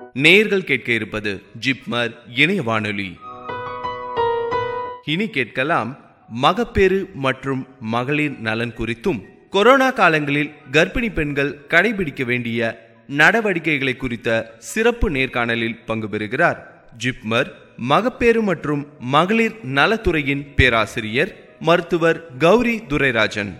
நேர்கள் கேட்க இருப்பது ஜிப்மர் இணைய வானொலி இனி கேட்கலாம் மகப்பேறு மற்றும் மகளிர் நலன் குறித்தும் கொரோனா காலங்களில் கர்ப்பிணி பெண்கள் கடைபிடிக்க வேண்டிய நடவடிக்கைகளை குறித்த சிறப்பு நேர்காணலில் பங்கு பெறுகிறார் ஜிப்மர் மகப்பேறு மற்றும் மகளிர் நலத்துறையின் பேராசிரியர் மருத்துவர் கௌரி துரைராஜன்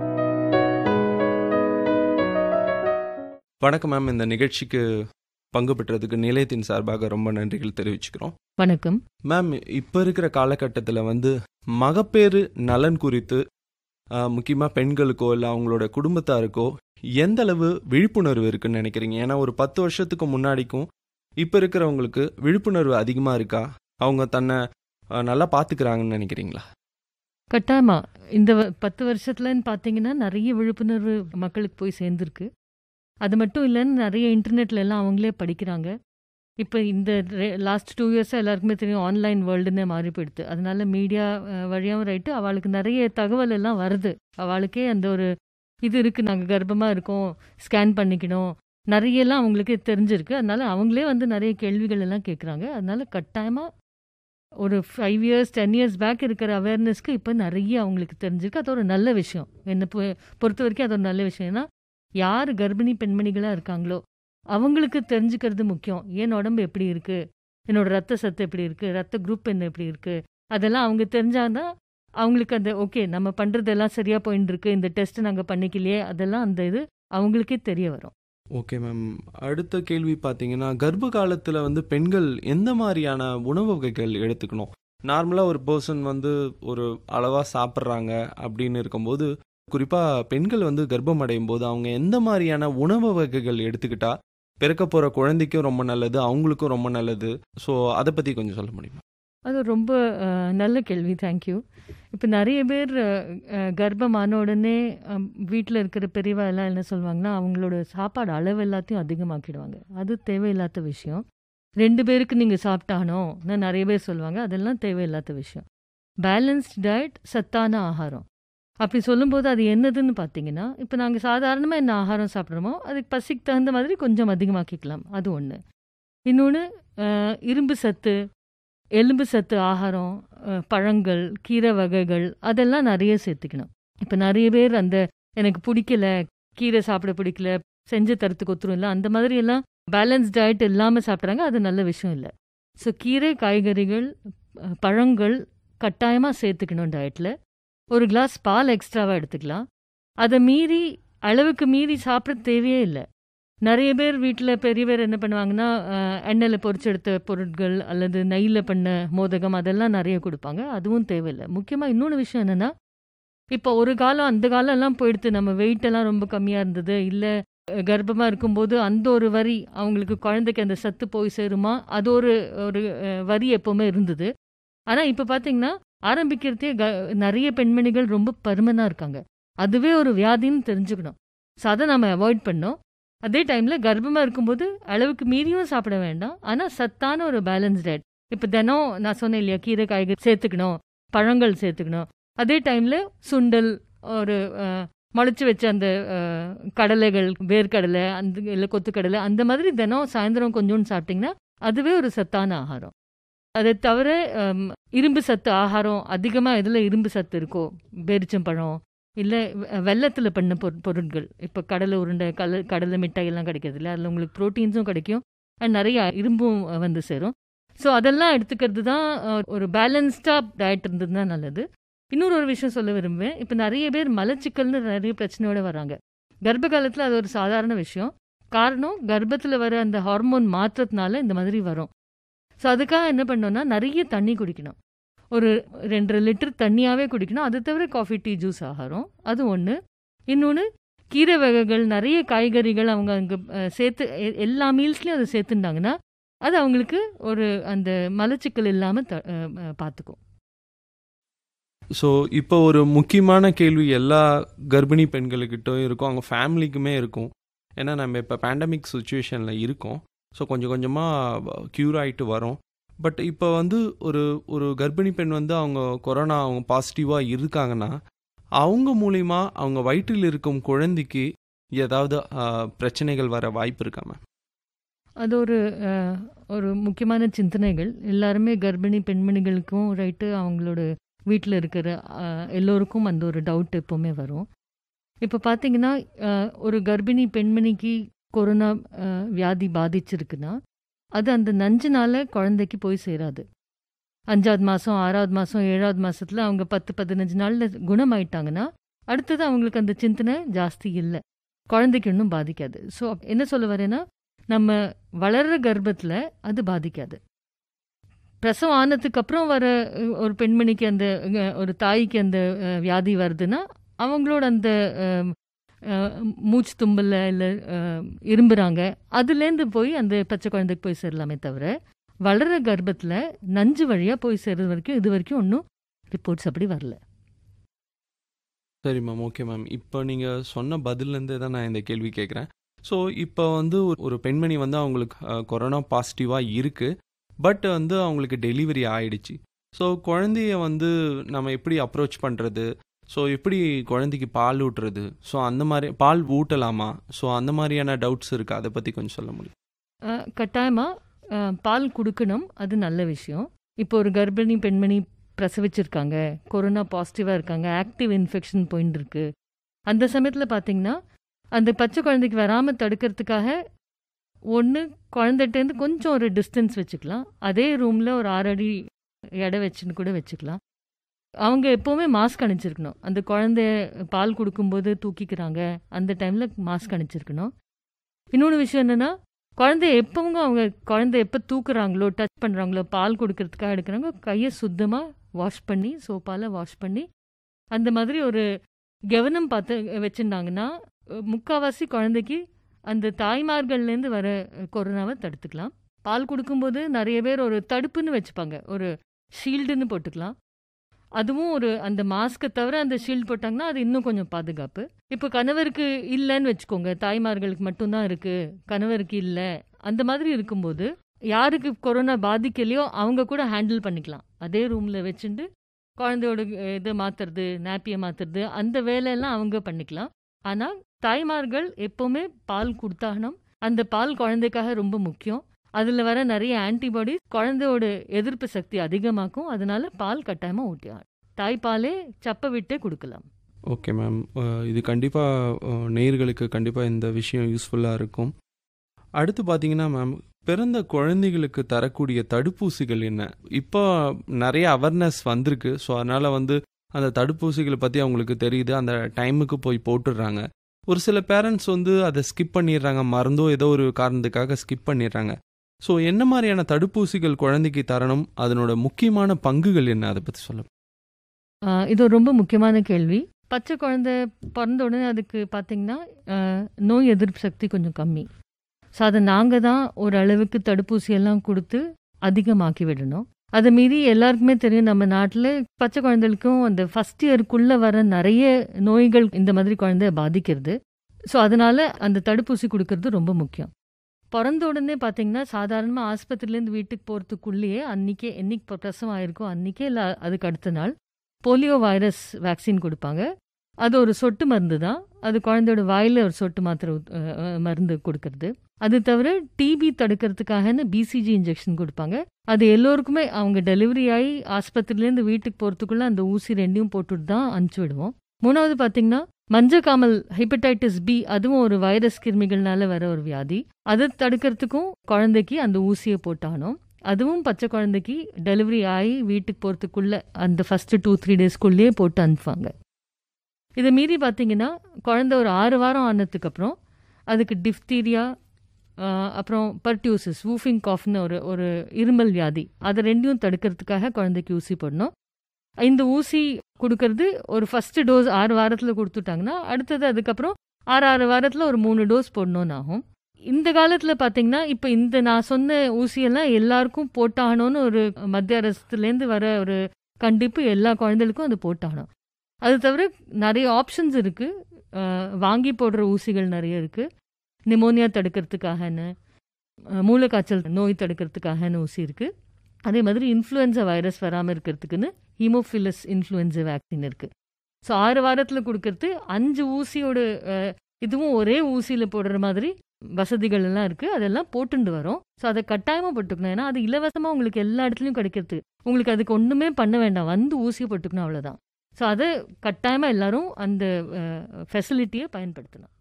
வணக்கம் மேம் இந்த நிகழ்ச்சிக்கு பங்கு பெற்றதுக்கு நிலையத்தின் சார்பாக ரொம்ப நன்றிகள் தெரிவிச்சுக்கிறோம் வணக்கம் மேம் இப்போ இருக்கிற காலகட்டத்தில் வந்து மகப்பேறு நலன் குறித்து முக்கியமாக பெண்களுக்கோ இல்லை அவங்களோட குடும்பத்தாருக்கோ எந்த அளவு விழிப்புணர்வு இருக்குன்னு நினைக்கிறீங்க ஏன்னா ஒரு பத்து வருஷத்துக்கு முன்னாடிக்கும் இப்போ இருக்கிறவங்களுக்கு விழிப்புணர்வு அதிகமாக இருக்கா அவங்க தன்னை அஹ், நல்லா பார்த்துக்கிறாங்கன்னு நினைக்கிறீங்களா கட்டாயமா இந்த வ- பத்து வருஷத்துலன்னு பார்த்தீங்கன்னா நிறைய விழிப்புணர்வு மக்களுக்கு போய் சேர்ந்துருக்கு அது மட்டும் இல்லைன்னு நிறைய இன்டர்நெட்ல எல்லாம் அவங்களே படிக்கிறாங்க இப்போ இந்த லாஸ்ட் டூ இயர்ஸாக எல்லாருக்குமே தெரியும் ஆன்லைன் வேர்ல்டுன்னு மாறி போயிடுது அதனால மீடியா வழியாகவும் ரைட்டு அவளுக்கு நிறைய தகவல் எல்லாம் வருது அவளுக்கே அந்த ஒரு இது இருக்குது நாங்கள் கர்ப்பமாக இருக்கோம் ஸ்கேன் பண்ணிக்கணும் நிறைய எல்லாம் அவங்களுக்கு தெரிஞ்சிருக்கு அதனால அவங்களே வந்து நிறைய கேள்விகள் எல்லாம் கேட்குறாங்க அதனால கட்டாயமாக ஒரு five years ten years back இருக்கிற அவேர்னஸ்க்கு இப்போ நிறைய அவங்களுக்கு தெரிஞ்சிருக்கு அது ஒரு நல்ல விஷயம் என்னை பொ- பொறுத்த வரைக்கும் அது ஒரு நல்ல விஷயம் ஏன்னா யார் கர்ப்பிணி பெண்மணிகளாக இருக்காங்களோ அவங்களுக்கு தெரிஞ்சுக்கிறது முக்கியம் என் உடம்பு எப்படி இருக்குது என்னோட ரத்த சத்து எப்படி இருக்குது ரத்த குரூப் என்ன எப்படி இருக்குது அதெல்லாம் அவங்க தெரிஞ்சாதான் அவங்களுக்கு அந்த ஓகே நம்ம பண்ணுறதெல்லாம் சரியாக போயின்னு இருக்கு இந்த டெஸ்ட் நாங்கள் பண்ணிக்கலையே அதெல்லாம் அந்த இது அவங்களுக்கே தெரிய வரும் ஓகே மேம் அடுத்த கேள்வி பார்த்தீங்கன்னா கர்ப்ப காலத்தில் வந்து பெண்கள் எந்த மாதிரியான உணவு வகைகள் எடுத்துக்கணும் நார்மலாக ஒரு பர்சன் வந்து ஒரு அளவாக சாப்பிட்றாங்க அப்படின்னு இருக்கும்போது குறிப்பாக பெண்கள் வந்து கர்ப்பம் அடையும் போது அவங்க எந்த மாதிரியான உணவு வகைகள் எடுத்துக்கிட்டா பிறக்க போகிற குழந்தைக்கும் ரொம்ப நல்லது அவங்களுக்கும் ரொம்ப நல்லது ஸோ அதை பற்றி கொஞ்சம் சொல்ல முடியுமா அது ரொம்ப அஹ், நல்ல கேள்வி தேங்க்யூ இப்போ நிறைய பேர் அஹ், அஹ், கர்ப்பமான உடனே வீட்டில் இருக்கிற பெரியவா எல்லாம் என்ன சொல்லுவாங்கன்னா அவங்களோட சாப்பாடு அளவு எல்லாத்தையும் அதிகமாக்கிடுவாங்க அது தேவையில்லாத விஷயம் ரெண்டு பேருக்கு நீங்கள் சாப்பிட்டானோன்னு நிறைய பேர் சொல்லுவாங்க அதெல்லாம் தேவையில்லாத விஷயம் பேலன்ஸ்ட் டயட் சத்தான ஆகாரம் அப்படி சொல்லும்போது அது என்னதுன்னு பார்த்தீங்கன்னா இப்போ நாங்கள் சாதாரணமாக என்ன ஆகாரம் சாப்பிட்றோமோ அதுக்கு பசிக்கு தகுந்த மாதிரி கொஞ்சம் அதிகமாக்கிக்கலாம் அது ஒன்று இன்னொன்று இரும்பு சத்து எலும்பு சத்து ஆகாரம் அஹ், பழங்கள் கீரை வகைகள் அதெல்லாம் நிறைய சேர்த்துக்கணும் இப்போ நிறைய பேர் அந்த எனக்கு பிடிக்கல கீரை சாப்பிட பிடிக்கல செஞ்சு தரத்துக்கு ஒத்துரும் இல்லை அந்த மாதிரி எல்லாம் பேலன்ஸ் டயட் இல்லாமல் சாப்பிட்றாங்க அது நல்ல விஷயம் இல்லை ஸோ கீரை காய்கறிகள் அஹ், பழங்கள் கட்டாயமாக சேர்த்துக்கணும் டயட்டில் ஒரு கிளாஸ் பால் எக்ஸ்ட்ராவாக எடுத்துக்கலாம் அதை மீறி அளவுக்கு மீறி சாப்பிட தேவையே இல்லை நிறைய பேர் வீட்டில் பெரிய பேர் என்ன பண்ணுவாங்கன்னா அஹ், எண்ணெயில் பொரிச்செடுத்த பொருட்கள் அல்லது நெய்யில் பண்ண மோதகம் அதெல்லாம் நிறைய கொடுப்பாங்க அதுவும் தேவையில்லை முக்கியமாக இன்னொன்று விஷயம் என்னென்னா இப்போ ஒரு காலம் அந்த காலம்லாம் போயிடுத்து நம்ம weight எல்லாம் ரொம்ப கம்மியாக இருந்தது இல்லை கர்ப்பமாக இருக்கும்போது அந்த ஒரு வரி அவங்களுக்கு குழந்தைக்கு அந்த சத்து போய் சேருமா அது ஒரு ஒரு அஹ், வரி எப்போவுமே இருந்தது ஆனால் இப்போ பார்த்தீங்கன்னா ஆரம்பிக்கிறதே க நிறைய பெண்மணிகள் ரொம்ப பருமனாக இருக்காங்க அதுவே ஒரு வியாதின்னு தெரிஞ்சுக்கணும் ஸோ அதை நம்ம அவாய்ட் பண்ணோம் அதே டைமில் கர்ப்பமாக இருக்கும்போது அளவுக்கு மீறியும் சாப்பிட வேண்டாம் ஆனால் சத்தான ஒரு பேலன்ஸ் டயட் இப்போ தினம் நான் சொன்னேன் இல்லையா கீரை காய்கறி சேர்த்துக்கணும் பழங்கள் சேர்த்துக்கணும் அதே டைமில் சுண்டல் ஒரு அஹ், முளைச்சு வச்ச அந்த அஹ், கடலைகள் வேர்க்கடலை அந்த இல்லை கொத்துக்கடலை அந்த மாதிரி தினம் சாயந்தரம் கொஞ்சோண்டு சாப்பிட்டிங்கன்னா அதுவே ஒரு சத்தான ஆகாரம் அதை தவிர ஹம், இரும்பு சத்து ஆகாரம் அதிகமாக எதில் இரும்பு சத்து இருக்கோ பேரிச்சம்பழம் இல்லை வெள்ளத்தில் பண்ண பொரு பொருட்கள் இப்போ கடலை உருண்டை கல கடலை மிட்டாய் எல்லாம் கிடைக்கிறது இல்லை அதில் உங்களுக்கு ப்ரோட்டீன்ஸும் கிடைக்கும் அண்ட் நிறைய இரும்பும் அஹ், வந்து சேரும் ஸோ அதெல்லாம் எடுத்துக்கிறது தான் அஹ், ஒரு பேலன்ஸ்டாக டயட் இருந்தது தான் நல்லது இன்னொரு ஒரு விஷயம் சொல்ல விரும்புவேன் இப்போ நிறைய பேர் மலச்சிக்கல்னு நிறைய பிரச்சனையோட வராங்க கர்ப்ப காலத்தில் அது ஒரு சாதாரண விஷயம் காரணம் கர்ப்பத்தில் வர அந்த ஹார்மோன் மாற்றத்தினால இந்த மாதிரி வரும் ஸோ அதுக்காக என்ன பண்ணோம்னா நிறைய தண்ணி குடிக்கணும் ஒரு ரெண்டரை லிட்டர் தண்ணியாகவே குடிக்கணும் அது தவிர காஃபி டீ ஜூஸ் ஆகாரம் அது ஒன்று இன்னொன்று கீரை வகைகள் நிறைய காய்கறிகள் அவங்க அங்கே சேர்த்து எ- எல்லா மீல்ஸ்லேயும் அதை சேர்த்துட்டாங்கன்னா அது அவங்களுக்கு ஒரு அந்த மலச்சிக்கல் இல்லாமல் த பார்த்துக்கும் ஸோ இப்போ ஒரு முக்கியமான கேள்வி எல்லா கர்ப்பிணி பெண்களுக்கிட்டும் இருக்கும் அவங்க ஃபேமிலிக்குமே இருக்கும் ஏன்னா நம்ம இப்போ பேண்டமிக் சுச்சுவேஷனில் இருக்கோம் ஸோ கொஞ்சம் கொஞ்சமாக க்யூர் ஆகிட்டு வரோம் பட் இப்போ வந்து ஒரு ஒரு கர்ப்பிணி பெண் வந்து அவங்க கொரோனா அவங்க பாசிட்டிவாக இருக்காங்கன்னா அவங்க மூலிமா அவங்க வயிற்றில் இருக்கும் குழந்தைக்கு ஏதாவது ஆ, பிரச்சனைகள் வர வாய்ப்பு இருக்கா மேம் அது ஒரு அஹ், ஒரு முக்கியமான சிந்தனைகள் எல்லாருமே கர்ப்பிணி பெண்மணிகளுக்கும் ரைட்டு அவங்களோட வீட்டில் இருக்கிற அஹ், எல்லோருக்கும் அந்த ஒரு டவுட் எப்போவுமே வரும் இப்போ பார்த்தீங்கன்னா அஹ், ஒரு கர்ப்பிணி பெண்மணிக்கு கொரோனா அஹ், வியாதி பாதிச்சிருக்குன்னா அது அந்த நஞ்சுனால குழந்தைக்கு போய் சேராது அஞ்சாவது மாதம் ஆறாவது மாதம் ஏழாவது மாசத்துல அவங்க பத்து பதினஞ்சு நாளில் குணமாயிட்டாங்கன்னா அடுத்தது அவங்களுக்கு அந்த சிந்தனை ஜாஸ்தி இல்லை குழந்தைக்கு இன்னும் பாதிக்காது ஸோ என்ன சொல்ல வரேன்னா நம்ம வளர்ற கர்ப்பத்தில் அது பாதிக்காது பிரசவம் ஆனதுக்கு அப்புறம் வர அஹ், ஒரு பெண்மணிக்கு அந்த அஹ், ஒரு தாய்க்கு அந்த அஹ், வியாதி வருதுன்னா அவங்களோட அந்த அஹ், அஹ், மூச்சு தும்பல்ல இல்லை இரும்புறாங்க அதுலேருந்து போய் அந்த பச்சை குழந்தைக்கு போய் சேரலாமே தவிர வளர்ற கர்ப்பத்தில் நஞ்சு வழியாக போய் சேர்றது வரைக்கும் இது வரைக்கும் ஒன்றும் ரிப்போர்ட்ஸ் அப்படி வரல சரி மேம் ஓகே மேம் இப்போ நீங்கள் சொன்ன பதில்லேருந்தே தான் நான் இந்த கேள்வி கேட்குறேன் ஸோ இப்போ வந்து ஒரு- ஒரு பெண்மணி வந்து அவங்களுக்கு அஹ், கொரோனா பாசிட்டிவாக இருக்குது பட் வந்து அவங்களுக்கு டெலிவரி ஆயிடுச்சு ஸோ குழந்தைய வந்து நம்ம எப்படி அப்ரோச் பண்ணுறது ஸோ எப்படி குழந்தைக்கு பால் ஊட்டுறது ஸோ அந்த மாதிரி பால் ஊட்டலாமா ஸோ அந்த மாதிரியான டவுட்ஸ் இருக்குது அதை பற்றி கொஞ்சம் சொல்ல முடியும் கட்டாயமாக பால் கொடுக்கணும் அது நல்ல விஷயம் இப்போ ஒரு கர்ப்பிணி பெண்மணி பிரசவிச்சிருக்காங்க கொரோனா பாசிட்டிவாக இருக்காங்க ஆக்டிவ் இன்ஃபெக்ஷன் போயின்னு இருக்கு அந்த சமயத்தில் பார்த்தீங்கன்னா அந்த பச்சை குழந்தைக்கு வராமல் தடுக்கிறதுக்காக ஒன்று குழந்தைகிட்டேருந்து கொஞ்சம் ஒரு டிஸ்டன்ஸ் வச்சுக்கலாம் அதே ரூமில் ஒரு ஆறு அடி எடை வச்சுன்னு கூட வச்சுக்கலாம் அவங்க எப்போவுமே மாஸ்க் அணிச்சிருக்கணும் அந்த குழந்தைய பால் கொடுக்கும்போது தூக்கிக்கிறாங்க அந்த டைமில் மாஸ்க் அணிச்சிருக்கணும் இன்னொன்று விஷயம் என்னென்னா குழந்தைய எப்பவும் அவங்க குழந்தைய எப்போ தூக்குறாங்களோ டச் பண்ணுறாங்களோ பால் கொடுக்கறதுக்காக எடுக்கிறாங்க கையை சுத்தமாக வாஷ் பண்ணி சோப்பால் வாஷ் பண்ணி அந்த மாதிரி ஒரு கவனம் பார்த்து வச்சுருந்தாங்கன்னா முக்கால்வாசி குழந்தைக்கு அந்த தாய்மார்கள்லேருந்து வர கொரோனாவை தடுத்துக்கலாம் பால் கொடுக்கும்போது நிறைய பேர் ஒரு தடுப்புன்னு வச்சுப்பாங்க ஒரு ஷீல்டுன்னு போட்டுக்கலாம் அதுவும் ஒரு அந்த மாஸ்க்கை தவிர அந்த ஷீல்டு போட்டாங்கன்னா அது இன்னும் கொஞ்சம் பாதுகாப்பு இப்போ கணவருக்கு இல்லைன்னு வச்சுக்கோங்க தாய்மார்களுக்கு மட்டும்தான் இருக்கு கணவருக்கு இல்லை அந்த மாதிரி இருக்கும்போது யாருக்கு கொரோனா பாதிக்கலையோ அவங்க கூட ஹேண்டில் பண்ணிக்கலாம் அதே ரூமில் வச்சுட்டு குழந்தையோட அஹ், இதை மாற்றுறது நாப்பியை மாற்றுறது அந்த வேலையெல்லாம் அவங்க பண்ணிக்கலாம் ஆனால் தாய்மார்கள் எப்போவுமே பால் கொடுத்தாகணும் அந்த பால் குழந்தைக்காக ரொம்ப முக்கியம் அதில் வர நிறைய ஆன்டிபாடி குழந்தையோட எதிர்ப்பு சக்தி அதிகமாக்கும் அதனால பால் கட்டாயமாக ஊட்டியாகும் தாய்ப்பாலே சப்பை விட்டே கொடுக்கலாம் ஓகே மேம் இது கண்டிப்பாக நேயர்களுக்கு கண்டிப்பாக இந்த விஷயம் யூஸ்ஃபுல்லாக இருக்கும் அடுத்து பார்த்தீங்கன்னா மேம் பிறந்த குழந்தைகளுக்கு தரக்கூடிய தடுப்பூசிகள் என்ன இப்போ நிறைய அவேர்னஸ் வந்திருக்கு ஸோ அதனால் வந்து அந்த தடுப்பூசிகளை பற்றி அவங்களுக்கு தெரியுது அந்த டைமுக்கு போய் போட்டுடுறாங்க ஒரு சில பேரண்ட்ஸ் வந்து அதை ஸ்கிப் பண்ணிடுறாங்க மறந்தோ ஏதோ ஒரு காரணத்துக்காக ஸ்கிப் பண்ணிடுறாங்க ஸோ என்ன மாதிரியான தடுப்பூசிகள் குழந்தைக்கு தரணும் அதனோட முக்கியமான பங்குகள் என்ன அதை பற்றி சொல்ல ஆஹ் இது ஒரு ரொம்ப முக்கியமான கேள்வி பச்சை குழந்தை பிறந்த உடனே அதுக்கு பார்த்தீங்கன்னா ஆஹ் நோய் எதிர்ப்பு சக்தி கொஞ்சம் கம்மி ஸோ அதை நாங்கள் தான் ஓரளவுக்கு தடுப்பூசி எல்லாம் கொடுத்து அதிகமாக்கி விடணும் அதை மீறி எல்லாருக்குமே தெரியும் நம்ம நாட்டில் பச்சை குழந்தைகளுக்கும் அந்த ஃபஸ்ட் இயருக்குள்ளே வர நிறைய நோய்கள் இந்த மாதிரி குழந்தைய பாதிக்கிறது ஸோ அதனால அந்த தடுப்பூசி கொடுக்கறது ரொம்ப முக்கியம் பிறந்த உடனே பார்த்தீங்கன்னா சாதாரணமாக ஆஸ்பத்திரியிலேருந்து வீட்டுக்கு போகிறதுக்குள்ளேயே அன்றைக்கே என்னைக்கு பிரசவம் ஆயிருக்கோ அன்றைக்கே இல்லை அதுக்கு அடுத்த நாள் போலியோ வைரஸ் வேக்சின் கொடுப்பாங்க அது ஒரு சொட்டு மருந்து தான் அது குழந்தையோட வாயில் ஒரு சொட்டு மாத்திரை ஊத்- அஹ் அஹ் மருந்து கொடுக்கறது அது தவிர டிபி தடுக்கிறதுக்காகன்னு பிசிஜி இன்ஜெக்ஷன் கொடுப்பாங்க அது எல்லோருக்குமே அவங்க டெலிவரி ஆகி ஆஸ்பத்திரியிலேருந்து வீட்டுக்கு போகிறதுக்குள்ள அந்த ஊசி ரெண்டையும் போட்டுட்டு தான் அனுப்பிச்சி விடுவோம் மூணாவது பார்த்தீங்கன்னா மஞ்சக்காமல் ஹெப்படைட்டிஸ் பி அதுவும் ஒரு வைரஸ் கிருமிகள்னால வர ஒரு வியாதி அதை தடுக்கிறதுக்கும் குழந்தைக்கு அந்த ஊசியை போட்டானோம் அதுவும் பச்சை குழந்தைக்கு டெலிவரி ஆகி வீட்டுக்கு போகிறதுக்குள்ள அந்த ஃபஸ்ட்டு டூ த்ரீ டேஸ்க்குள்ளேயே போட்டு அனுப்புவாங்க இதை மீறி பார்த்தீங்கன்னா குழந்தை ஒரு ஆறு வாரம் ஆனதுக்கப்புறம் அதுக்கு டிஃப்தீரியா அப்புறம் பர்டியூசஸ் வூஃபிங் காஃப்னு ஒரு ஒரு இருமல் வியாதி அதை ரெண்டையும் தடுக்கிறதுக்காக குழந்தைக்கு ஊசி போடணும் இந்த ஊசி கொடுக்கறது ஒரு ஃபஸ்ட்டு டோஸ் ஆறு வாரத்தில் கொடுத்துட்டாங்கன்னா அடுத்தது அதுக்கப்புறம் ஆறு ஆறு வாரத்தில் ஒரு மூணு டோஸ் போடணும்னு ஆகும் இந்த காலத்தில் பார்த்தீங்கன்னா இப்போ இந்த நான் சொன்ன ஊசியெல்லாம் எல்லாருக்கும் போட்டாகணும்னு ஒரு மத்திய அரசுலேருந்து வர ஒரு கண்டிப்பு எல்லா குழந்தைகளுக்கும் அது போட்டாகணும் அது தவிர நிறைய ஆப்ஷன்ஸ் இருக்குது வாங்கி போடுற ஊசிகள் நிறைய இருக்குது நிமோனியா தடுக்கிறதுக்காகன்னு அஹ், மூளைக்காய்ச்சல் நோய் தடுக்கிறதுக்காகன்னு ஊசி இருக்குது அதே மாதிரி இன்ஃப்ளூயன்சா வைரஸ் வராமல் இருக்கிறதுக்குன்னு ஹீமோஃபிலஸ் இன்ஃப்ளூயன்சா வேக்சின் இருக்குது ஸோ ஆறு வாரத்தில் கொடுக்கறது அஞ்சு ஊசியோட இதுவும் ஒரே ஊசியில் போடுற மாதிரி வசதிகள் எல்லாம் இருக்கு அதெல்லாம் போட்டுண்டு வரோம் ஸோ அதை கட்டாயமாக போட்டுக்கணும் ஏன்னா அது இலவசமாக உங்களுக்கு எல்லா இடத்துலையும் கிடைக்கிறது உங்களுக்கு அதுக்கு ஒன்றுமே பண்ண வேண்டாம் வந்து ஊசியை போட்டுக்கணும் அவ்வளோதான் ஸோ அதை கட்டாயமாக எல்லாரும் அந்த ஃபெசிலிட்டியை பயன்படுத்தணும்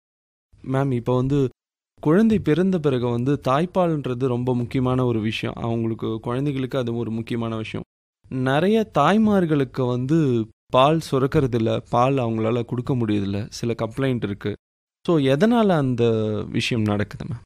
மேம் இப்போ வந்து குழந்தை பிறந்த பிறகு வந்து தாய்ப்பால்ன்றது ரொம்ப முக்கியமான ஒரு விஷயம் அவங்களுக்கு குழந்தைகளுக்கு அது ஒரு முக்கியமான விஷயம் நிறைய தாய்மார்களுக்கு வந்து பால் சுரக்கிறதில்ல பால் அவங்களால கொடுக்க முடியறதில்ல சில கம்ப்ளைண்ட் இருக்கு ஸோ எதனால் அந்த விஷயம் நடக்குது மேம்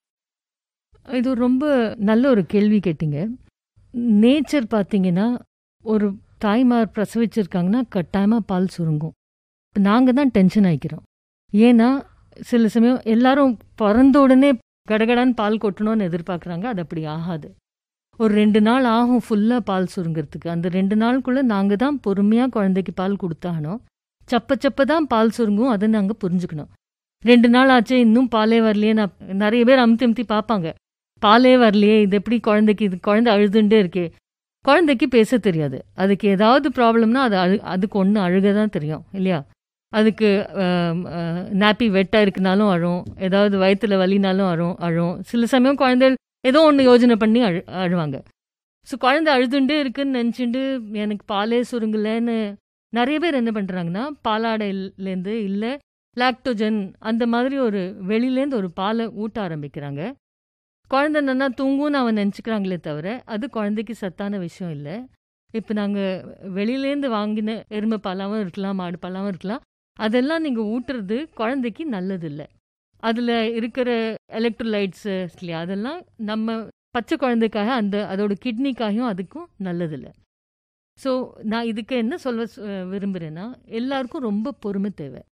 இது ரொம்ப நல்ல ஒரு கேள்வி கேட்டீங்க நேச்சர் பார்த்தீங்கன்னா ஒரு தாய்மார் பிரசவிச்சிருக்காங்கன்னா கட்டாயமாக பால் சுருங்கும் நாங்கள் தான் டென்ஷன் ஆகிக்கிறோம் ஏன்னா சில சமயம் எல்லாரும் பிறந்த உடனே கடகடான்னு பால் கொட்டணும்னு எதிர்பார்க்குறாங்க அது அப்படி ஆகாது ஒரு ரெண்டு நாள் ஆகும் ஃபுல்லாக பால் சுருங்கிறதுக்கு அந்த ரெண்டு நாளுக்குள்ளே நாங்கள் தான் பொறுமையாக குழந்தைக்கு பால் கொடுத்தாகணும் சப்ப சப்ப தான் பால் சுருங்கும் அதை நாங்கள் புரிஞ்சுக்கணும் ரெண்டு நாள் ஆச்சு இன்னும் பாலே வரலையே நான் நிறைய பேர் அமுத்தி அமுத்தி பார்ப்பாங்க பாலே வரலையே இது எப்படி குழந்தைக்கு இது குழந்தை அழுதுண்டே இருக்கே குழந்தைக்கு பேச தெரியாது அதுக்கு ஏதாவது ப்ராப்ளம்னா அது அழு அதுக்கு ஒன்று அழுக தான் தெரியும் இல்லையா அதுக்கு நாப்பி வெட்டாக இருக்குனாலும் அழும் ஏதாவது வயிற்றுல வலினாலும் அழும் அழும் சில சமயம் குழந்தைகள் ஏதோ ஒன்று யோஜனை பண்ணி அழு அழுவாங்க ஸோ குழந்தை அழுதுண்டே இருக்குன்னு நினச்சிட்டு எனக்கு பாலே சுருங்கலைன்னு நிறைய பேர் என்ன பண்ணுறாங்கன்னா பாலாடையிலேருந்து இல்லை லாக்டோஜன் அந்த மாதிரி ஒரு வெளியிலேருந்து ஒரு பாலை ஊட்ட ஆரம்பிக்கிறாங்க குழந்தை நல்லா தூங்கும்னு அவன் நினச்சிக்கிறாங்களே தவிர அது குழந்தைக்கு சத்தான விஷயம் இல்லை இப்போ நாங்கள் வெளியிலேருந்து வாங்கின எருமை பாலாவும் இருக்கலாம் மாடு பாலாவும் இருக்கலாம் அதெல்லாம் நீங்கள் ஊட்டுறது குழந்தைக்கு நல்லதில்லை அதில் இருக்கிற எலக்ட்ரோலைட்ஸு இல்லையா அதெல்லாம் நம்ம பச்சை குழந்தைக்காக அந்த அதோட கிட்னிக்காகவும் அதுக்கும் நல்லதில்லை ஸோ நான் இதுக்கு என்ன சொல்ல சு- விரும்புகிறேன்னா எல்லாருக்கும் ரொம்ப பொறுமை தேவை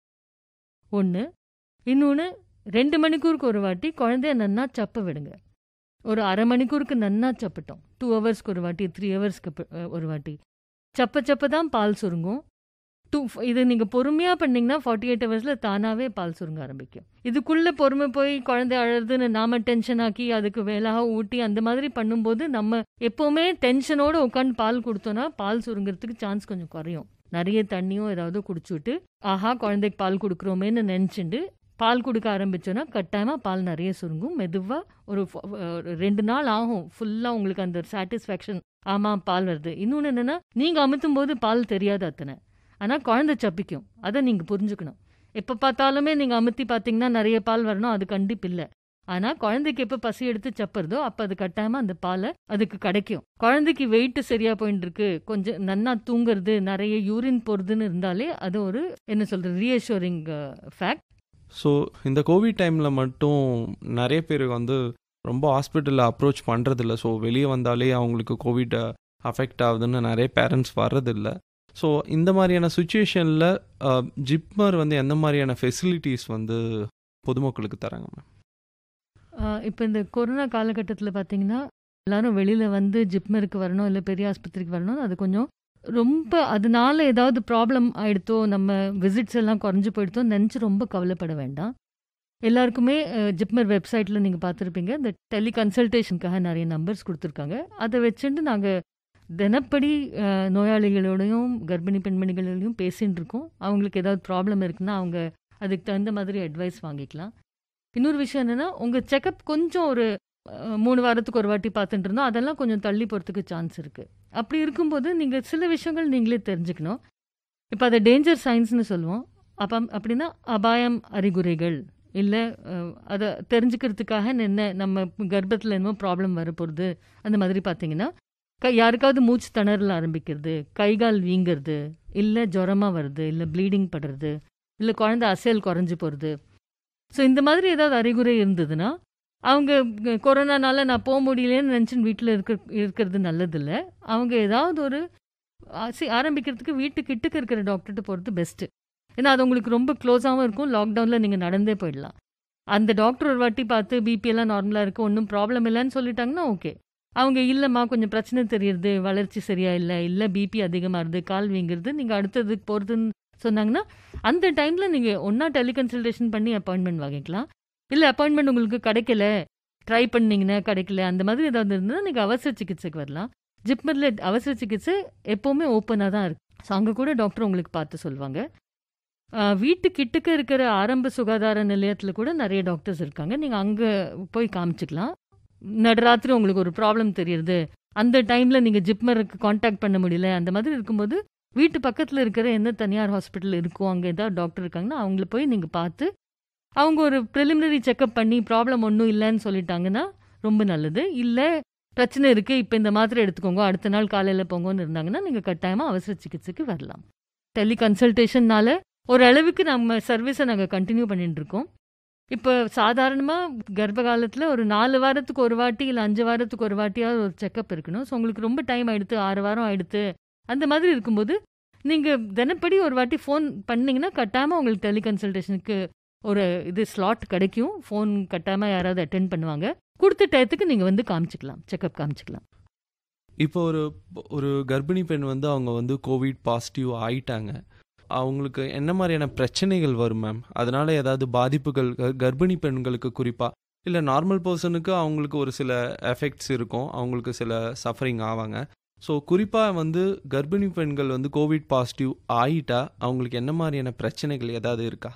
ஒன்று இன்னொன்று ரெண்டு மணிக்கூருக்கு ஒரு வாட்டி குழந்தைய நன்னா சப்ப விடுங்க ஒரு அரை மணிக்கூருக்கு நன்னா சப்பட்டோம் டூ ஹவர்ஸ்க்கு ஒரு வாட்டி த்ரீ ஹவர்ஸ்க்கு ப- அஹ் ஒரு வாட்டி சப்ப சப்ப தான் பால் சுருங்கும் டூ இது நீங்கள் பொறுமையாக பண்ணீங்கன்னா ஃபார்ட்டி எயிட் ஹவர்ஸில் தானாகவே பால் சுருங்க ஆரம்பிக்கும் இதுக்குள்ளே பொறுமை போய் குழந்தை அழுதுன்னு நாம டென்ஷன் ஆக்கி அதுக்கு வேலாக ஊட்டி அந்த மாதிரி பண்ணும்போது நம்ம எப்போவுமே டென்ஷனோடு உட்காந்து பால் கொடுத்தோன்னா பால் சுருங்கிறதுக்கு சான்ஸ் கொஞ்சம் குறையும் நிறைய தண்ணியும் ஏதாவது குடிச்சுட்டு ஆஹா குழந்தைக்கு பால் கொடுக்குறோமேன்னு நினச்சிண்டு பால் கொடுக்க ஆரம்பிச்சோன்னா கட்டாயமாக பால் நிறைய சுருங்கும் மெதுவாக ஒரு ஃப- ஒரு ரெண்டு நாள் ஆகும் ஃபுல்லாக உங்களுக்கு அந்த சாட்டிஸ்ஃபேக்ஷன் ஆமாம் பால் வருது இன்னொன்று என்னென்னா நீங்கள் அமுத்தும் போது பால் தெரியாது அத்தனை ஆனால் குழந்தை சப்பிக்கும் அதை நீங்கள் புரிஞ்சுக்கணும் எப்போ பார்த்தாலுமே நீங்கள் அமுத்தி பார்த்தீங்கன்னா நிறைய பால் வரணும் அது கண்டிப்பு இல்லை ஆனால் குழந்தைக்கு எப்போ பசி எடுத்து சப்புறதோ அப்போ அது கட்டாயமாக அந்த பாலை அதுக்கு கிடைக்கும் குழந்தைக்கு வெயிட் சரியாக போயின்னு இருக்கு கொஞ்சம் நன்னா தூங்குறது நிறைய யூரின் போகிறதுன்னு இருந்தாலே அது ஒரு என்ன சொல்கிறது ரீஅஷூரிங் ஃபேக்ட் ஸோ இந்த கோவிட் டைமில் மட்டும் நிறைய பேர் வந்து ரொம்ப ஹாஸ்பிட்டலில் அப்ரோச் பண்ணுறதில்ல ஸோ வெளியே வந்தாலே அவங்களுக்கு கோவிட் அஃபெக்ட் ஆகுதுன்னு நிறைய பேரண்ட்ஸ் வர்றதில்ல ஸோ இந்த மாதிரியான சுச்சுவேஷனில் ஜிப்மர் வந்து எந்த மாதிரியான ஃபெசிலிட்டிஸ் வந்து பொதுமக்களுக்கு தராங்க மேம் இப்போ இந்த கொரோனா காலகட்டத்தில் பார்த்தீங்கன்னா எல்லாரும் வெளியில் வந்து ஜிப்மருக்கு வரணும் இல்லை பெரிய ஆஸ்பத்திரிக்கு வரணும் அது கொஞ்சம் ரொம்ப அதனால ஏதாவது ப்ராப்ளம் ஆயிடுத்தோ நம்ம விசிட்ஸ் எல்லாம் குறைஞ்சு போயிடுத்தோ நினச்சி ரொம்ப கவலைப்பட வேண்டாம் எல்லாருக்குமே அஹ், ஜிப்மர் வெப்சைட்டில் நீங்கள் பார்த்துருப்பீங்க இந்த டெலி கன்சல்டேஷனுக்காக நிறைய நம்பர்ஸ் கொடுத்துருக்காங்க அதை வச்சுட்டு நாங்கள் தினப்படி அஹ், நோயாளிகளோடையும் கர்ப்பிணி பெண்மணிகளோடையும் பேசின்னு இருக்கோம் அவங்களுக்கு ஏதாவது ப்ராப்ளம் இருக்குன்னா அவங்க அதுக்கு தகுந்த மாதிரி அட்வைஸ் வாங்கிக்கலாம் இன்னொரு விஷயம் என்னன்னா உங்க செக்கப் கொஞ்சம் ஒரு அஹ், மூணு வாரத்துக்கு ஒரு வாட்டி பார்த்துட்டு இருந்தோம் அதெல்லாம் கொஞ்சம் தள்ளி போகிறதுக்கு சான்ஸ் இருக்கு அப்படி இருக்கும்போது நீங்க சில விஷயங்கள் நீங்களே தெரிஞ்சுக்கணும் இப்போ அதை டேஞ்சர் சைன்ஸ்னு சொல்லுவோம் அப்போ அப்படின்னா அபாயம் அறிகுறிகள் இல்லை அதை தெரிஞ்சுக்கிறதுக்காக என்ன நம்ம கர்ப்பத்தில் என்னமோ ப்ராப்ளம் வரப்போகிறது அந்த மாதிரி பார்த்தீங்கன்னா க யாருக்காவது மூச்சு திணறல் ஆரம்பிக்கிறது கை கால் வீங்கிறது இல்லை ஜுரமாக வருது இல்லை ப்ளீடிங் படுறது இல்லை குழந்தை அசையல் குறைஞ்சு போகிறது ஸோ இந்த மாதிரி ஏதாவது அறிகுறி இருந்ததுன்னா அவங்க க- கொரோனானால நான் போக முடியலன்னு நினச்சின்னு வீட்டில் இருக்க இருக்கிறது நல்லதில்ல அவங்க ஏதாவது ஒரு ஆசி ஆரம்பிக்கிறதுக்கு வீட்டு கிட்டக்க இருக்கிற டாக்டர்கிட்ட போகிறது பெஸ்ட்டு ஏன்னா அது உங்களுக்கு ரொம்ப க்ளோஸாகவும் இருக்கும் லாக்டவுனில் நீங்கள் நடந்தே போயிடலாம் அந்த டாக்டர் ஒரு வாட்டி பார்த்து பிபி எல்லாம் நார்மலாக இருக்குது ஒன்றும் ப்ராப்ளம் இல்லைன்னு சொல்லிட்டாங்கன்னா ஓகே அவங்க இல்லைம்மா கொஞ்சம் பிரச்சனை தெரியுது வளர்ச்சி சரியா இல்லை இல்லை பிபி அதிகமாக இருது கால் வீங்குறது நீங்கள் அடுத்ததுக்கு போகிறதுன்னு சொன்னாங்கன்னா அந்த டைமில் நீங்கள் ஒன்றா டெலிகன்சல்டேஷன் பண்ணி அப்பாயின்மெண்ட் வாங்கிக்கலாம் இல்லை அப்பாயின்மெண்ட் உங்களுக்கு கிடைக்கல ட்ரை பண்ணீங்கன்னா கிடைக்கல அந்த மாதிரி ஏதாவது இருந்ததுன்னா நீங்கள் அவசர சிகிச்சைக்கு வரலாம் ஜிப்மரில் அவசர சிகிச்சை எப்போவுமே ஓப்பனாக தான் இருக்கு ஸோ அங்கே கூட டாக்டர் உங்களுக்கு பார்த்து சொல்லுவாங்க வீட்டு கிட்டக்க இருக்கிற ஆரம்ப சுகாதார நிலையத்தில் கூட நிறைய டாக்டர்ஸ் இருக்காங்க நீங்கள் அங்கே போய் காமிச்சிக்கலாம் நடராத்திரி உங்களுக்கு ஒரு ப்ராப்ளம் தெரியுது அந்த டைமில் நீங்கள் ஜிப்மருக்கு காண்டாக்ட் பண்ண முடியல அந்த மாதிரி இருக்கும்போது வீட்டு பக்கத்தில் இருக்கிற எந்த தனியார் ஹாஸ்பிட்டல் இருக்கோ அங்கே ஏதாவது டாக்டர் இருக்காங்கன்னா அவங்கள போய் நீங்கள் பார்த்து அவங்க ஒரு ப்ரிலிமினரி செக்கப் பண்ணி ப்ராப்ளம் ஒன்றும் இல்லைன்னு சொல்லிட்டாங்கன்னா ரொம்ப நல்லது இல்லை பிரச்சனை இருக்குது இப்போ இந்த மாத்திரை எடுத்துக்கோங்க அடுத்த நாள் காலையில் போங்கன்னு இருந்தாங்கன்னா நீங்கள் கட்டாயமாக அவசர சிகிச்சைக்கு வரலாம் டெலி கன்சல்டேஷன்னால ஓரளவுக்கு நம்ம சர்வீஸை நாங்கள் கண்டினியூ பண்ணிட்டு இருக்கோம் இப்போ சாதாரணமாக கர்ப்ப காலத்தில் ஒரு நாலு வாரத்துக்கு ஒரு வாட்டி இல்லை அஞ்சு வாரத்துக்கு ஒரு வாட்டியாவது ஒரு செக்கப் இருக்கணும் ஸோ உங்களுக்கு ரொம்ப டைம் ஆயிடுத்து ஆறு வாரம் ஆயிடுத்து அந்த மாதிரி இருக்கும்போது நீங்கள் தினப்படி ஒரு வாட்டி ஃபோன் பண்ணிங்கன்னா கட்டாமல் உங்களுக்கு டெலி கன்சல்டேஷனுக்கு ஒரு இது ஸ்லாட் கிடைக்கும் ஃபோன் கட்டாமல் யாராவது அட்டென்ட் பண்ணுவாங்க கொடுத்த டயத்துக்கு நீங்கள் வந்து காமிச்சிக்கலாம் செக்கப் காமிச்சிக்கலாம் இப்போ ஒரு ஒரு கர்ப்பிணி பெண் வந்து அவங்க வந்து கோவிட் பாசிட்டிவ் ஆயிட்டாங்க அவங்களுக்கு என்ன மாதிரியான பிரச்சனைகள் வரும் மேம் அதனால ஏதாவது பாதிப்புகள் க- கர்ப்பிணி பெண்களுக்கு குறிப்பாக இல்லை நார்மல் பர்சனுக்கு அவங்களுக்கு ஒரு சில எஃபெக்ட்ஸ் இருக்கும் அவங்களுக்கு சில சஃபரிங் ஆவாங்க ஸோ குறிப்பாக வந்து கர்ப்பிணி பெண்கள் வந்து கோவிட் பாசிட்டிவ் ஆயிட்டா அவங்களுக்கு என்ன மாதிரியான பிரச்சனைகள் ஏதாவது இருக்கா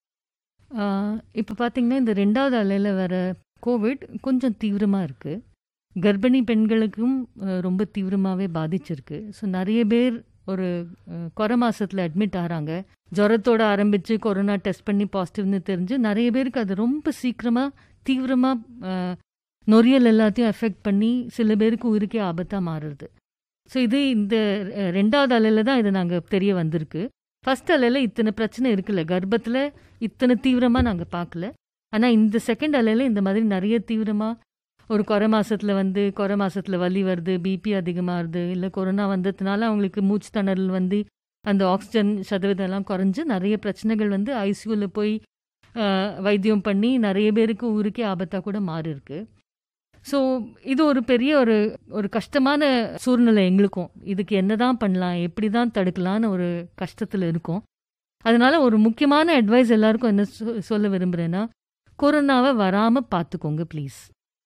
இப்போ பார்த்தீங்கன்னா இந்த ரெண்டாவது அலையில் வர கோவிட் கொஞ்சம் தீவிரமாக இருக்குது கர்ப்பிணி பெண்களுக்கும் அஹ், ரொம்ப தீவிரமாகவே பாதிச்சிருக்கு ஸோ நிறைய பேர் ஒரு அஹ், கொரை மாசத்துல அட்மிட் ஆகிறாங்க ஜுரத்தோட ஆரம்பித்து கொரோனா டெஸ்ட் பண்ணி பாசிட்டிவ்னு தெரிஞ்சு நிறைய பேருக்கு அது ரொம்ப சீக்கிரமாக தீவிரமாக நொறியல் எல்லாத்தையும் எஃபெக்ட் பண்ணி சில பேருக்கு உயிருக்கே ஆபத்தாக மாறுறது ஸோ இது இந்த அஹ், ரெண்டாவது அலையில் தான் இது நாங்கள் தெரிய வந்திருக்கு ஃபர்ஸ்ட் அலையில் இத்தனை பிரச்சனை இருக்குல்ல கர்ப்பத்தில் இத்தனை தீவிரமாக நாங்கள் பார்க்கல ஆனால் இந்த செகண்ட் அலையில் இந்த மாதிரி நிறைய தீவிரமாக ஒரு கொரை மாசத்துல வந்து கொரை மாசத்துல வலி வருது பிபி அதிகமாகுது இல்லை கொரோனா வந்ததுனால அவங்களுக்கு மூச்சு திணறல் வந்து அந்த ஆக்சிஜன் சதவீதம் எல்லாம் குறைஞ்சு நிறைய பிரச்சனைகள் வந்து ஐசியூவில் போய் அஹ், வைத்தியம் பண்ணி நிறைய பேருக்கு ஊருக்கே ஆபத்தாக கூட மாறி இருக்கு ஸோ இது ஒரு பெரிய ஒரு ஒரு கஷ்டமான சூழ்நிலை எங்களுக்கும் இதுக்கு என்னதான் பண்ணலாம் எப்படி தான் தடுக்கலான்னு ஒரு கஷ்டத்தில் இருக்கோம் அதனால ஒரு முக்கியமான அட்வைஸ் எல்லாருக்கும் என்ன சொ- சொல்ல விரும்புகிறேன்னா கொரோனாவை வராமல் பார்த்துக்கோங்க ப்ளீஸ்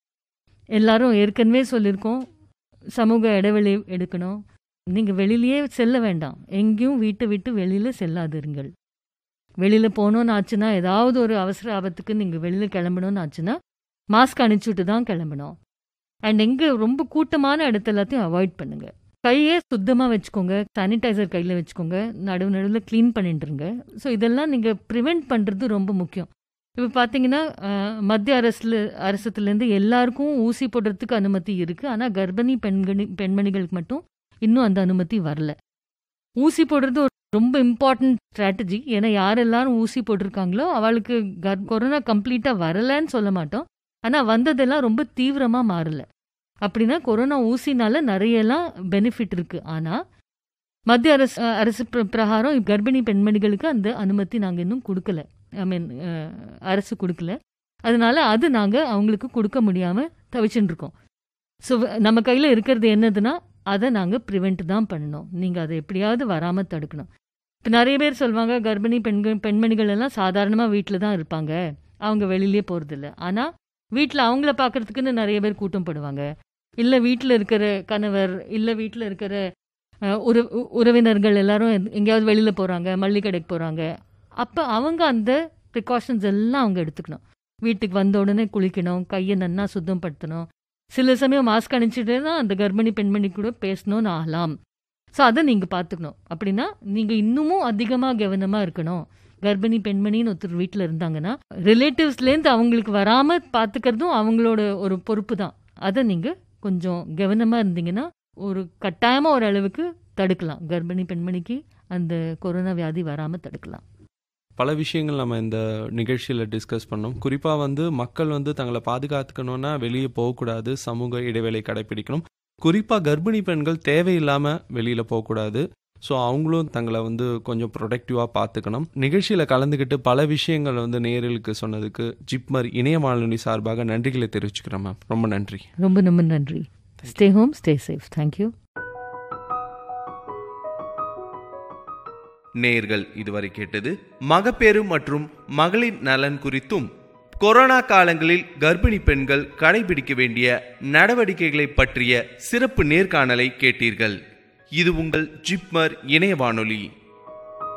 எல்லாரும் ஏற்கனவே சொல்லியிருக்கோம் சமூக இடைவெளி எடுக்கணும் நீங்கள் வெளியிலேயே செல்ல வேண்டாம் எங்கேயும் வீட்டை விட்டு வெளியில் செல்லாதிருங்கள் வெளியில் போகணும்னு ஆச்சுன்னா ஏதாவது ஒரு அவசர ஆபத்துக்கு நீங்கள் வெளியில் கிளம்பணும்னு ஆச்சுன்னா மாஸ்க் அணிச்சுட்டு தான் கிளம்பணும் அண்ட் எங்கே ரொம்ப கூட்டமான இடத்த எல்லாத்தையும் அவாய்ட் பண்ணுங்க கையே சுத்தமாக வச்சுக்கோங்க சானிடைசர் கையில் வச்சுக்கோங்க நடுவு நடுவில் க்ளீன் பண்ணிட்டுருங்க ஸோ இதெல்லாம் நீங்கள் ப்ரிவெண்ட் பண்ணுறது ரொம்ப முக்கியம் இப்போ பார்த்தீங்கன்னா அஹ், மத்திய அரசுல அரசுலேருந்து எல்லாருக்கும் ஊசி போடுறதுக்கு அனுமதி இருக்குது ஆனால் கர்ப்பிணி பெண்கணி பெண்மணிகளுக்கு மட்டும் இன்னும் அந்த அனுமதி வரல ஊசி போடுறது ஒரு ரொம்ப இம்பார்ட்டன்ட் ஸ்ட்ராட்டஜி ஏன்னா யார் எல்லாரும் ஊசி போட்டிருக்காங்களோ அவளுக்கு கர் கொரோனா கம்ப்ளீட்டாக வரலன்னு சொல்ல மாட்டோம் ஆனால் வந்ததெல்லாம் ரொம்ப தீவிரமாக மாறல அப்படின்னா கொரோனா ஊசினால நிறையலாம் பெனிஃபிட் இருக்குது ஆனால் மத்திய அரசு அஹ், அரசு பிர- பிரகாரம் கர்ப்பிணி பெண்மணிகளுக்கு அந்த அனுமதி நாங்கள் இன்னும் கொடுக்கல ஐ மீன் அரசு கொடுக்கல அதனால அது நாங்கள் அவங்களுக்கு கொடுக்க முடியாமல் தவிச்சுட்டு இருக்கோம் ஸோ நம்ம கையில் இருக்கிறது என்னதுன்னா அதை நாங்கள் ப்ரிவெண்ட் தான் பண்ணணும் நீங்கள் அதை எப்படியாவது வராமல் தடுக்கணும் இப்போ நிறைய பேர் சொல்லுவாங்க கர்ப்பிணி பெண்கள் பெண்மணிகள் எல்லாம் சாதாரணமாக வீட்டில் தான் இருப்பாங்க அவங்க வெளியிலே போகிறதில்ல ஆனால் வீட்டில் அவங்கள பார்க்கறதுக்குன்னு நிறைய பேர் கூட்டம் போடுவாங்க இல்லை வீட்டில் இருக்கிற கணவர் இல்லை வீட்டில் இருக்கிற அஹ், உற உ- உறவினர்கள் எல்லாரும் எங்க- எங்கேயாவது வெளியில் போகிறாங்க மல்லிகை கடைக்கு போகிறாங்க அப்போ அவங்க அந்த ப்ரிகாஷன்ஸ் எல்லாம் அவங்க எடுத்துக்கணும் வீட்டுக்கு வந்த உடனே குளிக்கணும் கையை நன்னா சுத்தப்படுத்தணும் சில சமயம் மாஸ்க் அணிச்சிட்டு தான் அந்த கர்ப்பிணி பெண்மணி கூட பேசணும்னு ஆகலாம் ஸோ அதை நீங்கள் பார்த்துக்கணும் அப்படின்னா நீங்கள் இன்னமும் அதிகமாக கவனமாக இருக்கணும் கர்ப்பிணி பெண்மணின்னு ஒருத்தர் வீட்டில் இருந்தாங்கன்னா ரிலேட்டிவ்ஸ்லேருந்து அவங்களுக்கு வராமல் பார்த்துக்கிறதும் அவங்களோட ஒரு பொறுப்பு தான் அதை நீங்கள் கொஞ்சம் கவனமாக இருந்தீங்கன்னா ஒரு கட்டாயமாக ஒரு அளவுக்கு தடுக்கலாம் கர்ப்பிணி பெண்மணிக்கு அந்த கொரோனா வியாதி வராமல் தடுக்கலாம் பல விஷயங்கள் நம்ம இந்த நிகழ்ச்சியில் டிஸ்கஸ் பண்ணோம் குறிப்பாக வந்து மக்கள் வந்து தங்களை பாதுகாத்துக்கணும்னா வெளியே போகக்கூடாது சமூக இடைவேளை கடைபிடிக்கணும் குறிப்பாக கர்ப்பிணி பெண்கள் தேவையில்லாமல் வெளியில் போகக்கூடாது ஸோ அவங்களும் தங்களை வந்து கொஞ்சம் ப்ரொடக்டிவாக பார்த்துக்கணும் நிகழ்ச்சியில் கலந்துக்கிட்டு பல விஷயங்கள் வந்து நேரலுக்கு சொன்னதுக்கு ஜிப்மர் இணைய வானொலி சார்பாக நன்றிகளை தெரிவிச்சுக்கிறேன் மேம் ரொம்ப நன்றி ரொம்ப ரொம்ப நன்றி stay home stay safe thank you நேர்கள் இதுவரை கேட்டது மகப்பேறு மற்றும் மகளிர் நலன் குறித்தும் கொரோனா காலங்களில் கர்ப்பிணி பெண்கள் கடைபிடிக்க வேண்டிய நடவடிக்கைகளை பற்றிய சிறப்பு நேர்காணலை கேட்டீர்கள் இது உங்கள் ஜிப்மர் இணைய வானொலி